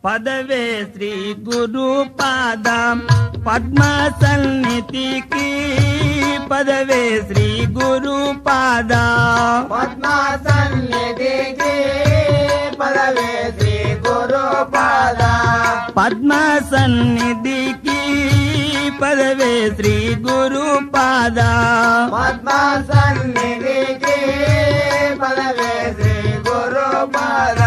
పదవే శ్రీ గురు పాద పద్మ సన్నిధికి పదవే శ్రీ గురు పాద పద్మ సన్నిధికి పదవే శ్రీ గురు పాద పద్మ సన్నిధికి పదవే శ్రీ గురు పాద పద్మ సన్నిధికి పదవే శ్రీ గురు పాద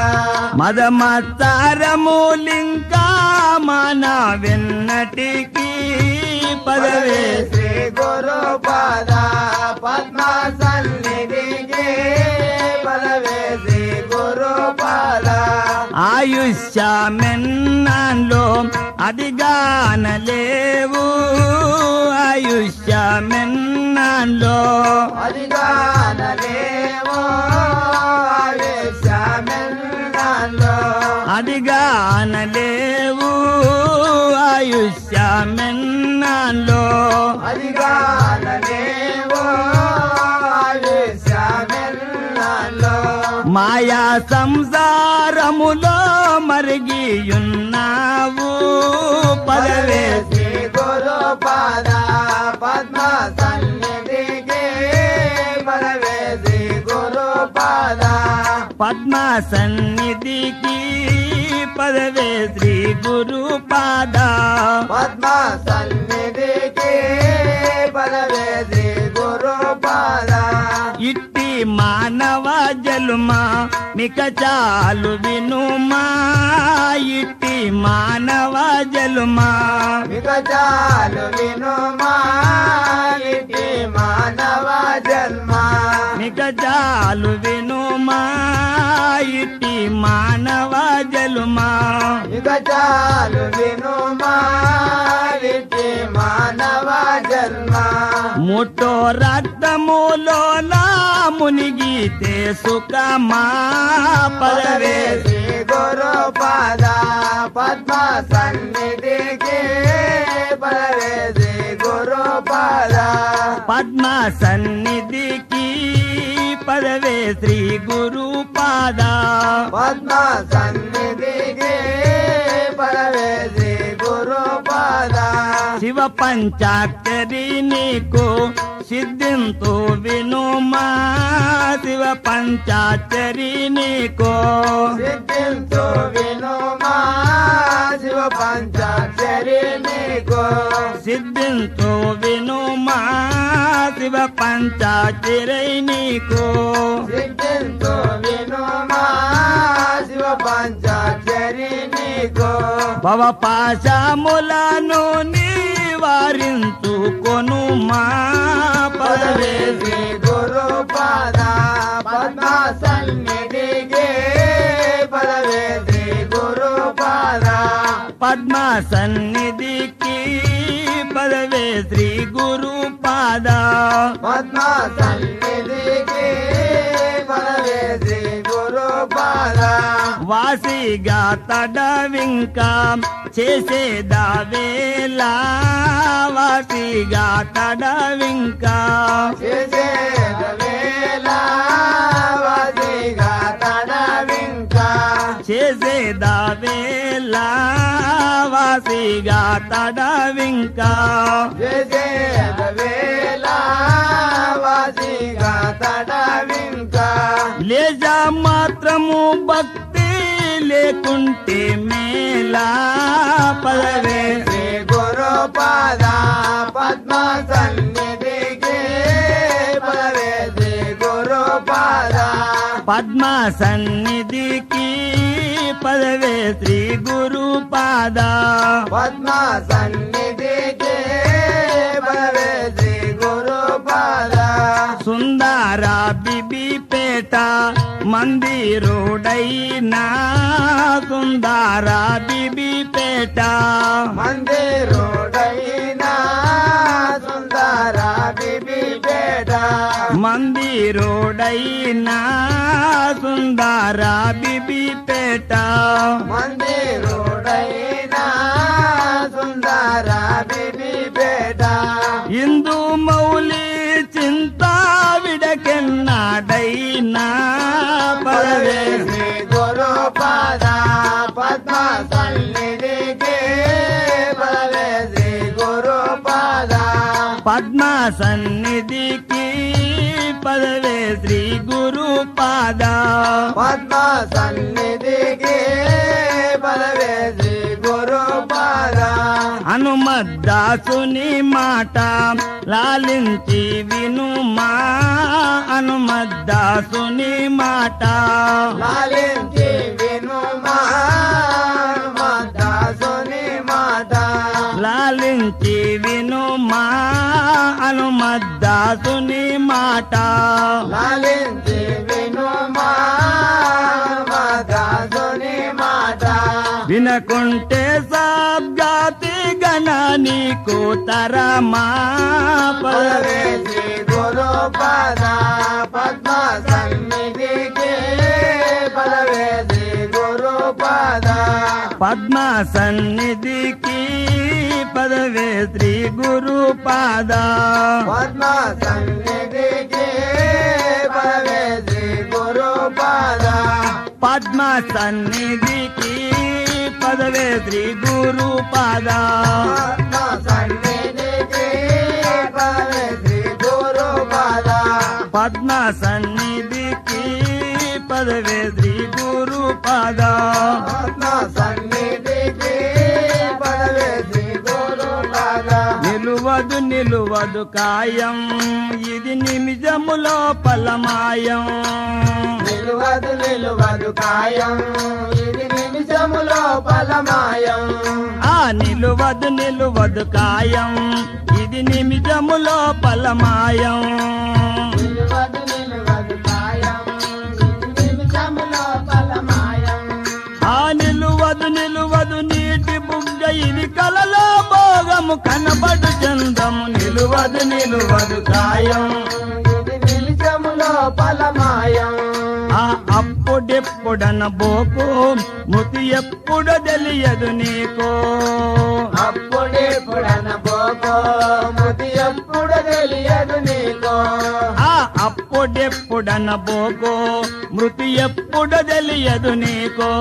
మదమత్తారములింకా మన వెన్నటికి పదవే శ్రీ గురు పాద పద్మ సన్నిధికి పదవే శ్రీ గురు పాద ఆయుష్యమెన్నాలో అదిగానలేవు ఆయుష్యమెన్నాలో అదిగానలేవో ఆవేశమెన్నాలో అదిగానలేవు ఆయుష్యమెన్నాలో అదిగానలేవో ఆవేశమెన్నాలో మాయా సంసారములో మరిగియున్నావు పదవే శ్రీ గురు పాద పద్మ సన్నిధికి పదవే శ్రీ గురు పాద పద్మ సన్నిధికి పదవే శ్రీ గురు పాద పద్మ సన్నిధికి పదవే శ్రీ గురు పాద ఇట్టి మానవ జలుమా మిక చాలు వినుమా ఇట్టి మానవ జలుమా ఇక చాలు వినుమా ఇటి మానవ జన్మ మిక చాలు వినుమా ఇట్టి మానవ జలుమా ఇక చాలు వినుమా ఇటి మానవ జన్మ ముట్టో రక్తములోలా మునిగితే సుఖమా పదవే శ్రీ గురు పాద పద్మ సన్నిధికి పదవే శ్రీ గురు పాద పద్మ సన్నిధికి పదవే శ్రీ గురు పాద పద్మ సన్నిధికి పదవే శ్రీ గురు పాద శివ పంచాక్షరి నీకు సిద్ధింతు వినుమా శివ పంచాక్షరి నీకు సిద్ధించు వినుమా శివ పంచాక్షరి నీకు సిద్ధింతు వినుమా శివ పంచాక్షరి నీకు సిద్ధించు వినుమా శివ పంచాక్షరి నీకు భవ పాశములను నివారించు కొనుమా పదవే శ్రీ గురు పాద పద్మ సన్నిధికి పదవే శ్రీ గురు పాద పద్మ సన్నిధికి పదవే శ్రీ గురు పాద పద్మ సన్నిధికి పదవే శ్రీ గురు పాద వాసిగా తడవింకా చేసేదావేలా వాసిగా తడవింకా చేసేద వేళ వాసిగా తడవింకా చేసేదావేలా వాసిగా తడవింకా చేసేద వేళ వాసిగా తడవింకా లేజ మాత్రము భక్తి లేకుంటే మేలా పదవే శ్రీ గురు పాద పద్మ సన్నిధికి పదవే శ్రీ గురు పాద పద్మ సన్నిధికి పదవే శ్రీ గురు పాద పద్మ సన్నిధికి పదవే శ్రీ గురు పాద సుందర బిబి పేట మందిరుడైనా సుందర బిబి పేట మందిరుడైనా సుందర బిబి పేట మందిరుడైనా సుందర బిబి పేట మందిరుడైనా సుందర బిబి పేట ఇందు మౌలి చింత విడకెన్నాడైనా పదవే శ్రీ గురు పాద పద్మ సన్నిధికి సన్నిధికి పదవే శ్రీ గురు పాద పద్మ సన్నిధికి పదవే శ్రీ గురు పాద హనుమద్దాసుని మాట లాలించి వినుమా హనుమద్దాసుని మాట లాలించి విను దాసుని మాట లాలించి వినుమా హనుమద్దాసుని మాట లాలించి విను దాసుని మాట వినకుంటే సబ్జాతి గణ నీకు తరమా పదవే శ్రీ గురు పాద పద్మ సన్నిధికి పదవే శ్రీ గురు పాద పద్మ సన్నిధికి పదవే శ్రీ గురు పాద పద్మ సన్నిధికి పదవే శ్రీ గురు పాద పద్మ సన్నిధికి పదవే శ్రీ గురు పాద పద్మ సన్నిధికి పదవే శ్రీ గురు పాద పద్మ సన్నిధికి పదవే శ్రీ గురు పాద పద్మ సన్నిధికి పదవే శ్రీ గురు పాద నిలువదు నిలువదు కాయం ఇది నిమిజములో పలమాయం నిలువదు నిలువదు కాయం ఇది నిమిషములో ఫలమాయం ఆ నిలువదు నిలువదు కాయం ఇది నిమిజములో పలమాయం నిలువదు నిలువదు కాయం ఇది నిమిషములో ఫలమాయం ఆ నిలువదు నిలువదు నీటి బుగ్గ ఇది కలలో భోగము కనబడు చందము నిలువదు నిలువదు కాయం ఇది నిమిషములో ఫలమాయం ఆ అప్పుడెప్పుడన బోకు మృతి ఎప్పుడు తెలియదు నీకు అప్పుడే పుడన పోకో ముది ఎప్పుడు తెలియదు నీకో ఆ అప్పుడెప్పుడన బోకు మృతి ఎప్పుడు తెలియదు నీకు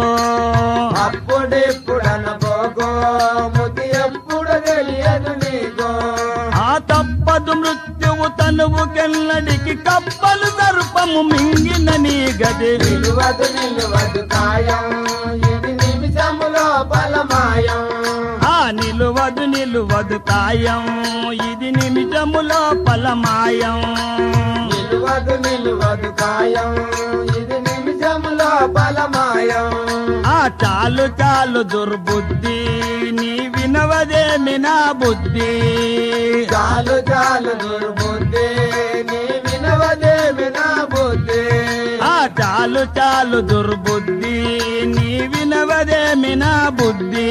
అప్పుడే పుడన పోకో ముది ఎప్పుడు తెలియదు నీకో ఆ తప్పదు మృత్యువు తనువు కెన్నడికి కప్పలు సర్పము మింగిన నీ గది నిలువదు నిలువదు కాయం ఇది నిమిషములో ఫలమాయం ఆ నిలువదు నిలువదు కాయం ఇది నిమిషములో ఫలమాయం నిలువదు నిలువదు కాయం ఇది నిమిషములో ఫలమాయం ఆ చాలు చాలు దుర్బుద్ధి నీ వినవదేమి నా బుద్ధి చాలు చాలు దుర్బుద్ధి నీ వినవదేమి నా బుద్ధి ఆ చాలు చాలు దుర్బుద్ధి నీ వినవదేమి నా బుద్ధి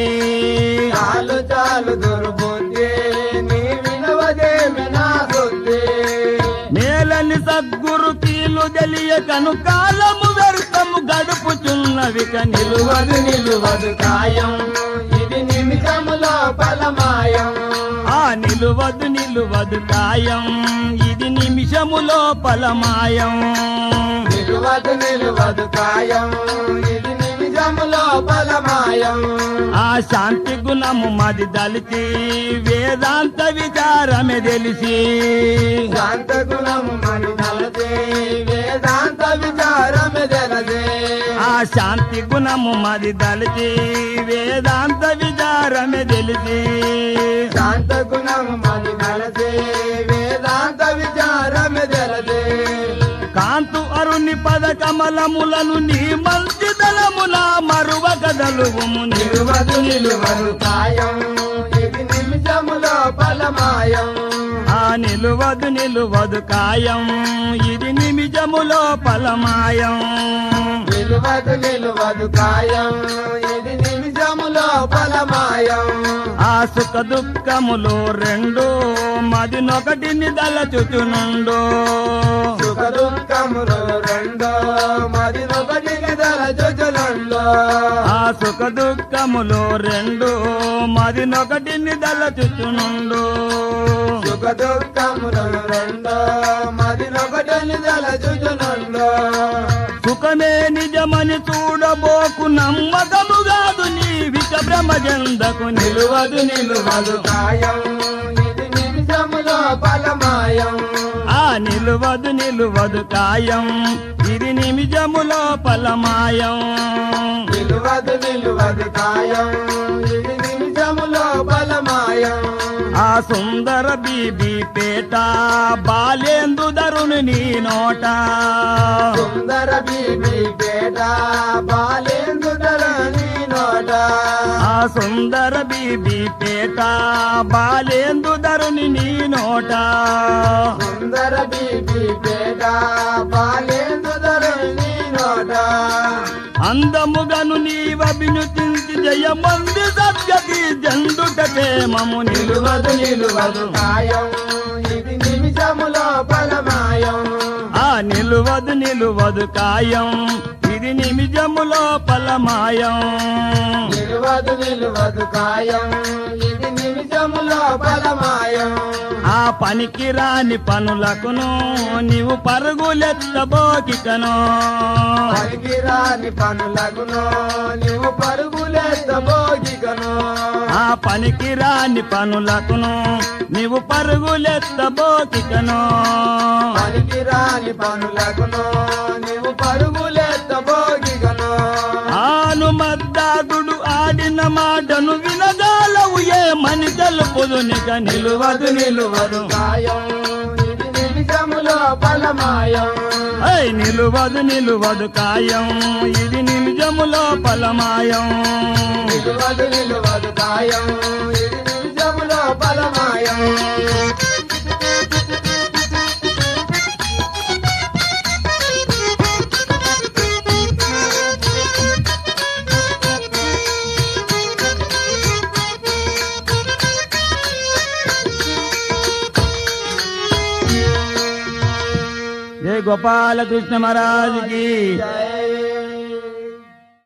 చాలు చాలు దుర్బుద్ధి నీ వినవదేమి నా బుద్ధి నేలని సద్గురు కీలు తెలియకను కాలము వ్యర్థము గడుపుచున్నవిక నిలువదు నిలువదు నిలువదు కాయం ఇది నిమిషములో ఫలమాయం ఆ నిలువదు నిలువదు కాయం ఇది నిమిషములో ఫలమాయం నిలువదు నిలువదు కాయం ఇది నిమిషములో ఫలమాయం ఆ శాంతి గుణము మది దలిచి వేదాంత విచారమే తెలిసి శాంత గుణము మని నలదే వేదాంత విచారమే జలదే ఆ శాంతి గుణము మది దలిచి వేదాంత విచారమే తెలిసి శాంత గుణము మని నలదే వేదాంత విచారమే జలదే కాంతు అరుని పద కమలములను నీ మంచి దళమున మరువ కదలువుము నిలువదు నిలువదు కాయం ఇది నిమిషములో ఫలమాయం ఆ నిలువదు నిలువదు కాయం ఇది నిమిజములో ఫలమాయం నిలువదు నిలువదు కాయం ఇది నిమిషములో ఫలమాయం ఆ సుఖ దుఃఖములు రెండు మదినొకటిని దలచుచునుండు సుఖ దుఃఖములు రెండో మరి ఒకటి దళ జుజులంలో ఆ సుఖ దుఃఖములు రెండు మదినొకటిని దలచుచునుండు సుఖ దుఃఖములు రెండో మరి ఒకటి దళ జుజులంలో సుఖమే నిజమని చూడబోకు నమ్మకము కాదు నీ విష భ్రమజందకు నిలువదు నిలువదు కాయం ఇది నిమిషములో ఫలమాయం కాయం ఆ నిలువదు నిలువదు కాయం ఇది నిమిజములో పలమాయం నిలువదు నిలువదు కాయం ఇది నిమిషములో బలమాయం ఆ సుందర బీబీ పేట బాలేందు ధరుని నీ నోట సుందర బీబీ పేట బాలేందుడలని నోట ఆ సుందర బీబీ పేట బాలేందు ధరుని నీ నోట సుందర బీబీ పేట బాలేందుడలని నోట అందముగను నీవభినుతించి జయమంది సత్యకి జందుటకే మము నిలువదు నిలువదు నిలువదు నిలువదు కాయం ఇది నిమిషములో బలమాయం ఆ నిలువదు నిలువదు కాయం ఇది నిమిజములో పలమాయం నిలువదు నిలువదు కాయం ఇది నిమిషములో బలమాయం ఆ పనికి రాని పనులకును నీవు పరుగులెత్తబోకికను పనికిరాని పనులగును నీవు పరుగులేస్తబోగికను ఆ పనికి రాని పనులకును నీవు పరుగులెత్తబోకికను పనికిరాని పనులగును నీవు పరుగులేస్తబోగికను ఆను మద్దాదుడు ఆడిన మాటను వినగాలవు ఏమని తెలుపుదు నిక నిలువదు నిలువదు కాయం ఇది నిమిషములో బలమాయం ఐ నిలువదు నిలువదు కాయం ఇది నిమిజములో పలమాయం నిలువదు నిలువదు కాయం ఇది నిమిషములో బలమాయం జయ గోపాల కృష్ణ మహారాజుకి జై